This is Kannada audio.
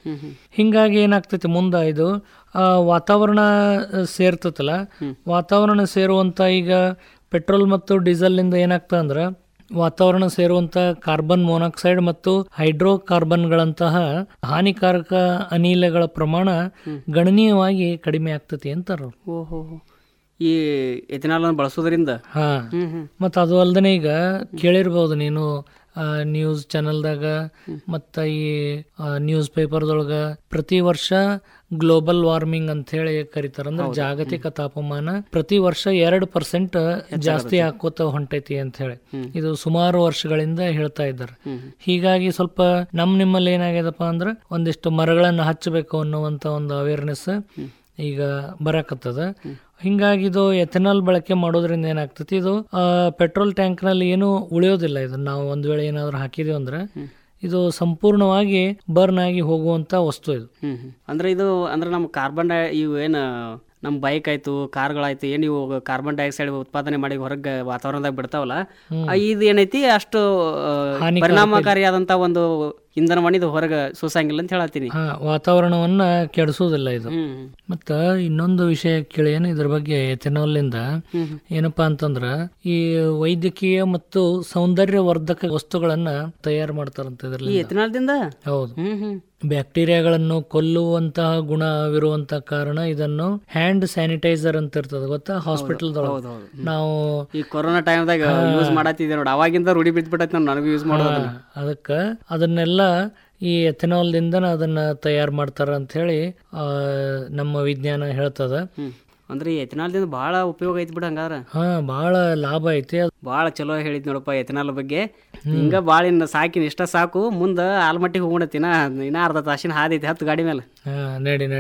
ಹಿಂಗಾಗಿ ಏನಾಗ್ತೈತಿ ಮುಂದೆ ಇದು ಆ, ವಾತಾವರಣ ಆ, ಸೇರ್ತತಲ್ಲ ವಾತಾವರಣ ಸೇರುವಂತ ಈಗ ಪೆಟ್ರೋಲ್ ಮತ್ತು ಡೀಸೆಲ್ನಿಂದ ಏನಾಗ್ತದೆ ಅಂದ್ರೆ ವಾತಾವರಣ ಸೇರುವಂತ ಕಾರ್ಬನ್ ಮೊನಾಕ್ಸೈಡ್ ಮತ್ತು ಹೈಡ್ರೋ ಕಾರ್ಬನ್ಗಳಂತಹ ಹಾನಿಕಾರಕ ಅನಿಲಗಳ ಪ್ರಮಾಣ ಗಣನೀಯವಾಗಿ ಕಡಿಮೆ ಆಗ್ತತಿ ಅಂತಾರ ಅವ್ರು. ಓಹೋ ಈ ಎಥೆನಾಲ್ ಬಳಸೋದ್ರಿಂದ ಹಾ ಹ್ಮ್ ಹ್ಮ್ ಮತ್ತು ಅದು ಅಲ್ದೇ ಈಗ ಕೇಳಿರ್ಬೋದು ನೀನು ನ್ಯೂಸ್ ಚಾನಲ್ದಾಗ ಮತ್ತು ಈ ನ್ಯೂಸ್ ಪೇಪರ್ದೊಳಗೆ ಪ್ರತಿ ವರ್ಷ ಗ್ಲೋಬಲ್ ವಾರ್ಮಿಂಗ್ ಅಂತ ಹೇಳಿ ಕರೀತಾರ ಅಂದ್ರೆ ಜಾಗತಿಕ ತಾಪಮಾನ ಪ್ರತಿ ವರ್ಷ ಎರಡು ಪರ್ಸೆಂಟ್ ಜಾಸ್ತಿ ಆಕೋತ ಹೊಂಟೈತಿ ಅಂತ ಹೇಳಿ ಇದು ಸುಮಾರು ವರ್ಷಗಳಿಂದ ಹೇಳ್ತಾ ಇದ್ದಾರೆ ಹೀಗಾಗಿ ಸ್ವಲ್ಪ ನಮ್ ನಿಮ್ಮಲ್ಲಿ ಏನಾಗ್ಯದಪ್ಪ ಅಂದ್ರೆ ಒಂದಿಷ್ಟು ಮರಗಳನ್ನ ಹಚ್ಚಬೇಕು ಅನ್ನುವಂತ ಒಂದು ಅವೇರ್ನೆಸ್ ಈಗ ಬರಕತ್ತದ ಹಿಂಗಾಗಿ ಇದು ಎಥೆನಾಲ್ ಬಳಕೆ ಮಾಡೋದ್ರಿಂದ ಏನಾಗ್ತತಿ ಇದು ಪೆಟ್ರೋಲ್ ಟ್ಯಾಂಕ್ ನಲ್ಲಿ ಏನು ಉಳಿಯೋದಿಲ್ಲ ಇದು ನಾವು ಒಂದ್ ವೇಳೆ ಏನಾದ್ರು ಹಾಕಿದೀವಿ ಅಂದ್ರೆ ಇದು ಸಂಪೂರ್ಣವಾಗಿ ಬರ್ನ್ ಆಗಿ ಹೋಗುವಂತ ವಸ್ತು ಇದು ಹ್ಮ್ ಹ್ಮ್. ಅಂದ್ರೆ ಇದು ಅಂದ್ರೆ ನಮ್ಮ ಕಾರ್ಬನ್ ಡೈ ಇವು ಏನು ನಮ್ಮ ಬೈಕ್ ಆಯ್ತು ಕಾರ್ಗಳಾಯ್ತು ಏನು ಇವು ಕಾರ್ಬನ್ ಡೈಆಕ್ಸೈಡ್ ಉತ್ಪಾದನೆ ಮಾಡಿ ಹೊರಗೆ ವಾತಾವರಣದಾಗ ಬಿಡ್ತಾವಲ್ಲ ಆ, ಇದು ಏನೈತಿ ಅಷ್ಟು ಆ, ಪರಿಣಾಮಕಾರಿಯಾದಂತ ಒಂದು ಇಂಧನವನ್ನ ಇದು ಹೊರಗೆ ಸೂಸಂಗಿಲ್ಲ ಅಂತ ಹೇಳತ್ತೀನಿ ಹಾ ವಾತಾವರಣವನ್ನ ಕೆಡಿಸೋದಿಲ್ಲ ಇದು ಹ್ಮ್ ಮತ್ತ ಇನ್ನೊಂದು ವಿಷಯ ಕೇಳಿ ಏನು ಇದ್ರ ಬಗ್ಗೆ ಎಥೆನಾಲ್ನಿಂದ ಏನಪ್ಪಾ ಅಂತಂದ್ರ ಈ ವೈದ್ಯಕೀಯ ಮತ್ತು ಸೌಂದರ್ಯ ವರ್ಧಕ ವಸ್ತುಗಳನ್ನ ತಯಾರು ಮಾಡ್ತಾರಂತ ಈ ಇದ್ರಲ್ಲಿ ಎಥೆನಾಲ್ದಿಂದ ಹೌದು ಹ್ಮ್ ಹ್ಮ್ ಬ್ಯಾಕ್ಟೀರಿಯಾಗಳನ್ನು ಕೊಲ್ಲುವಂತಹ ಗುಣವಿರುವಂತಹ ಕಾರಣ ಇದನ್ನು ಹ್ಯಾಂಡ್ ಸ್ಯಾನಿಟೈಸರ್ ಅಂತ ಇರ್ತದೆ ಗೊತ್ತಾ ಹಾಸ್ಪಿಟಲ್ ಹೌದು ಹೌದು ನಾವು ಈ ಕೊರೋನಾ ಟೈಮ್ದಾಗ ಯೂಸ್ ಮಾಡತ್ತಿದ್ದೆ ನೋಡಿ ಅವಾಗಿಂದ ರೂಢಿ ಬಿದ್ದ್ಬಿಟ್ಟೈತಿ ನೋಡಿ ನನಗೂ ಯೂಸ್ ಮಾಡೋದು ಅದನ್ನ. ಅದಕ್ಕ ಅದನ್ನೆಲ್ಲ ಈ ಎಥೆನಾಲ್ದಿಂದ ಅದನ್ನ ತಯಾರು ಮಾಡ್ತಾರ ಅಂತ ಹೇಳಿ ಆ, ನಮ್ಮ ವಿಜ್ಞಾನ ಹೇಳ್ತದ ಹ್ಮ್ ಅಂದ್ರೆ ಈ ಎಥೆನಾಲ್ದಿಂದ ಬಹಳ ಉಪಯೋಗ ಐತಿ ಬಿಡ ಹಂಗಾರ ಹಾ ಬಹಳ ಲಾಭ ಐತಿ ಭಾಳ ಚಲೋ ಹೇಳಿದ್ ನೋಡಪ್ಪ ಎಥೆನಾಲ್ ಬಗ್ಗೆ ಹಿಂಗ ಭಾಳ ಇನ್ನು ಸಾಕಿನ ಇಷ್ಟ ಸಾಕು ಮುಂದೆ ಆಲ್ಮಟ್ಟಿಗೆ ಹೋಗ್ಬಿಡತ್ತಿನ ಇನ್ನ ಅರ್ಧ ತಾಸಿನ ಹಾದೈತಿ ಹತ್ತು ಗಾಡಿ ಮೇಲೆ ಹಾ ನಡಿ ನಡಿ